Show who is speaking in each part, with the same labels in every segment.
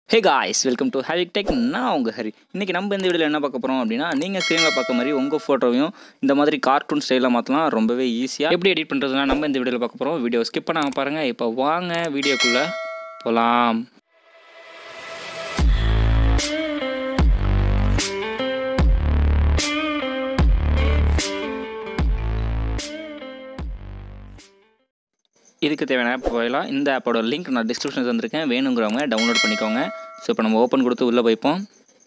Speaker 1: hey guys welcome to havik tech நான் உங்கள் ஹரி இன்றைக்கி நம்ம இந்த வீடியோவில் என்ன பார்க்க போகிறோம் அப்படின்னா நீங்கள் ஸ்க்ரீனில் பார்க்க மாதிரி உங்கள் ஃபோட்டோவையும் இந்த மாதிரி கார்ட்டூன் ஸ்டைலில் மாற்றலாம் ரொம்பவே ஈஸியாக எப்படி எடிட் பண்ணுறதுனா நம்ம இந்த வீடியோவில் பார்க்க போகிறோம் வீடியோ ஸ்கிப் பண்ணாமல் பாருங்கள் இப்போ வாங்க வீடியோக்குள்ளே போகலாம் இதுக்கு தேவையான ஆப் போயிடலாம் இந்த ஆப்போட லிங்க் நான் டிஸ்கிரிப்ஷன் தந்திருக்கேன் வேணுங்கிறவங்க டவுன்லோட் பண்ணிக்கோங்க ஸோ இப்போ நம்ம ஓப்பன் கொடுத்து உள்ளே போய்ப்போம்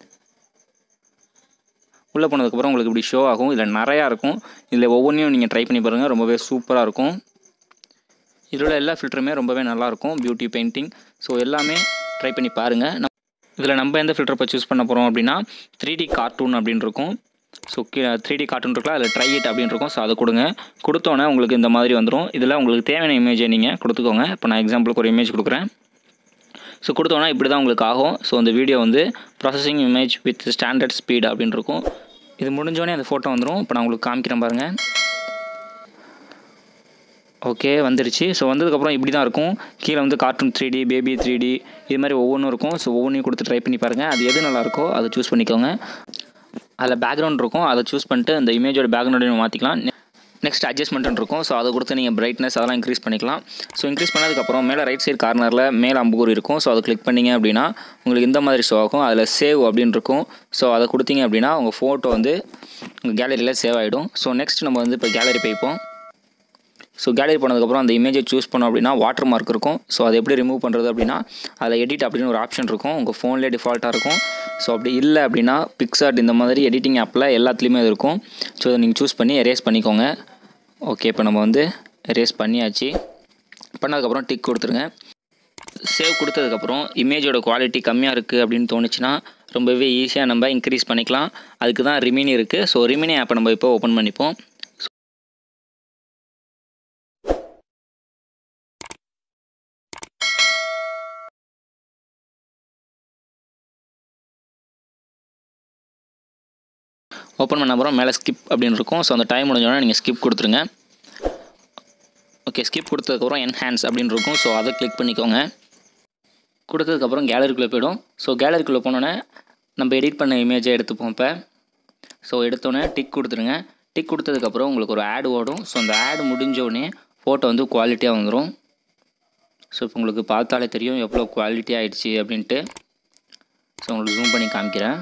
Speaker 1: உள்ளே போனதுக்கப்புறம் உங்களுக்கு இப்படி ஷோ ஆகும் இதில் நிறையா இருக்கும் இதில் ஒவ்வொன்றையும் நீங்கள் ட்ரை பண்ணி பாருங்கள் ரொம்பவே சூப்பராக இருக்கும் இதில் எல்லா ஃபில்டருமே ரொம்பவே நல்லாயிருக்கும் பியூட்டி பெயிண்டிங் ஸோ எல்லாமே ட்ரை பண்ணி பாருங்கள் நம் இதில் நம்ம எந்த ஃபில்டர் இப்போ சூஸ் பண்ண போகிறோம் அப்படின்னா த்ரீ டி கார்ட்டூன் அப்படின்னு இருக்கும் ஸோ த்ரீ டி கார்ட்டூன் இருக்கலாம் அதில் ட்ரை இட் அப்படின்னு இருக்கும் ஸோ அதை கொடுங்க கொடுத்தோன்னே உங்களுக்கு இந்த மாதிரி வந்துடும் இதில் உங்களுக்கு தேவையான இமேஜை நீங்கள் கொடுத்துக்கோங்க இப்போ நான் எக்ஸாம்பிளுக்கு ஒரு இமேஜ் கொடுக்குறேன் ஸோ கொடுத்தோன்னா இப்படி தான் உங்களுக்கு ஆகும் ஸோ அந்த வீடியோ வந்து processing image with standard speed அப்படின்னு இருக்கும் இது முடிஞ்சோடனே அந்த ஃபோட்டோ வந்துடும் இப்போ நான் உங்களுக்கு காமிக்கிறேன் பாருங்கள் ஓகே வந்துருச்சு ஸோ வந்ததுக்கப்புறம் இப்படி தான் இருக்கும் கீழே வந்து cartoon three D baby three D இது மாதிரி ஒவ்வொன்றும் இருக்கும் ஸோ ஒவ்வொன்றையும் கொடுத்து ட்ரை பண்ணி பாருங்கள் அது எது நல்லாயிருக்கோ அதை சூஸ் பண்ணிக்கோங்க அதில் பேக்ரவுண்ட் இருக்கும் அதை சூஸ் பண்ணிட்டு அந்த இமேஜோட பேக்ரவுண்டையும் மாற்றிக்கலாம் நெக்ஸ்ட் அட்ஜஸ்ட்மெண்ட் இருக்கும் ஸோ அதை கொடுத்து நீங்கள் பிரைட்னஸ் அதெல்லாம் இன்க்ரீஸ் பண்ணிக்கலாம் ஸோ இன்க்ரீஸ் பண்ணதுக்கப்புறம் மேலே ரைட் சைடு கார்னரில் மேலே அம்புகூர் இருக்கும் ஸோ அதை கிளிக் பண்ணிங்க அப்படின்னா உங்களுக்கு இந்த மாதிரி ஷோ ஆகும் அதில் சேவ் அப்படின்னு இருக்கும் ஸோ அதை கொடுத்தீங்க அப்படின்னா உங்கள் ஃபோட்டோ வந்து உங்கள் கேலரியில் சேவ் ஆகிடும் ஸோ நெக்ஸ்ட் நம்ம வந்து இப்போ கேலரி போய்ப்போம் ஸோ கேலரி போனதுக்கப்புறம் அந்த இமேஜை சூஸ் பண்ணோம் அப்படின்னா வாட்டர் மார்க் இருக்கும் ஸோ அதை எப்படி ரிமூவ் பண்ணுறது அப்படின்னா அதில் எடிட் அப்படின்னு ஒரு ஆப்ஷன் இருக்கும் உங்கள் ஃபோன்லேயே டிஃபால்ட்டாக இருக்கும் ஸோ அப்படி இல்லை அப்படின்னா பிக்சார்ட் இந்த மாதிரி எடிட்டிங் ஆப்பில் எல்லாத்துலேயுமே இது இருக்கும் ஸோ அதை நீங்கள் சூஸ் பண்ணி எரேஸ் பண்ணிக்கோங்க ஓகே இப்போ நம்ம வந்து எரேஸ் பண்ணியாச்சு பண்ணதுக்கப்புறம் டிக் கொடுத்துருங்க சேவ் கொடுத்ததுக்கப்புறம் இமேஜோட குவாலிட்டி கம்மியாக இருக்குது அப்படின்னு தோணுச்சுன்னா ரொம்பவே ஈஸியாக நம்ம இன்க்ரீஸ் பண்ணிக்கலாம் அதுக்கு தான் ரிமினி இருக்குது ஸோ ரிமினி ஆப்பை நம்ம இப்போ ஓப்பன் பண்ணிப்போம் ஓப்பன் பண்ண அப்புறம் மேலே ஸ்கிப் அப்படின்னு இருக்கும் ஸோ அந்த டைம் முடிஞ்சோடனே நீங்கள் ஸ்கிப் கொடுத்துருங்க ஓகே ஸ்கிப் கொடுத்ததுக்கப்புறம் என்ஹான்ஸ் அப்படின்னு இருக்கும் ஸோ அதை கிளிக் பண்ணிக்கோங்க கொடுத்ததுக்கப்புறம் கேலரிக்குள்ளே போயிடும் ஸோ கேலரிக்குள்ளே போனோன்னே நம்ம எடிட் பண்ண இமேஜை எடுத்துப்போம் இப்போ ஸோ எடுத்தோன்னே டிக் கொடுத்துருங்க டிக் கொடுத்ததுக்கப்புறம் உங்களுக்கு ஒரு ஆடு ஓடும் ஸோ அந்த ஆடு முடிஞ்சோடனே ஃபோட்டோ வந்து குவாலிட்டியாக வந்துடும் ஸோ இப்போ உங்களுக்கு பார்த்தாலே தெரியும் எவ்வளோ குவாலிட்டி ஆகிடுச்சி அப்படின்ட்டு ஸோ உங்களுக்கு ஜூம் பண்ணி காமிக்கிறேன்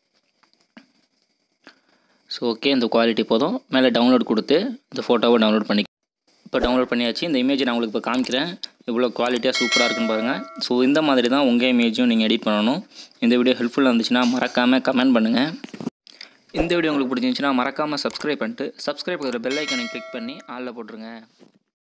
Speaker 1: ஸோ ஓகே இந்த குவாலிட்டி போதும் மேலே டவுன்லோட் கொடுத்து இந்த ஃபோட்டோவை டவுன்லோட் பண்ணி இப்போ டவுன்லோட் பண்ணியாச்சு இந்த இமேஜை நான் உங்களுக்கு இப்போ காமிக்கிறேன் இவ்வளோ குவாலிட்டியாக சூப்பராக இருக்குன்னு பாருங்கள் ஸோ இந்த மாதிரி தான் உங்கள் இமேஜும் நீங்கள் எடிட் பண்ணணும் இந்த வீடியோ ஹெல்ப்ஃபுல்லாக இருந்துச்சுன்னா மறக்காமல் கமெண்ட் பண்ணுங்கள் இந்த வீடியோ உங்களுக்கு பிடிச்சிருந்துச்சுன்னா மறக்காமல் சப்ஸ்கிரைப் பண்ணிட்டு சப்ஸ்கிரைப் பண்ணுற பெல் ஐக்கனை கிளிக் பண்ணி ஆளில் போட்டுருங்க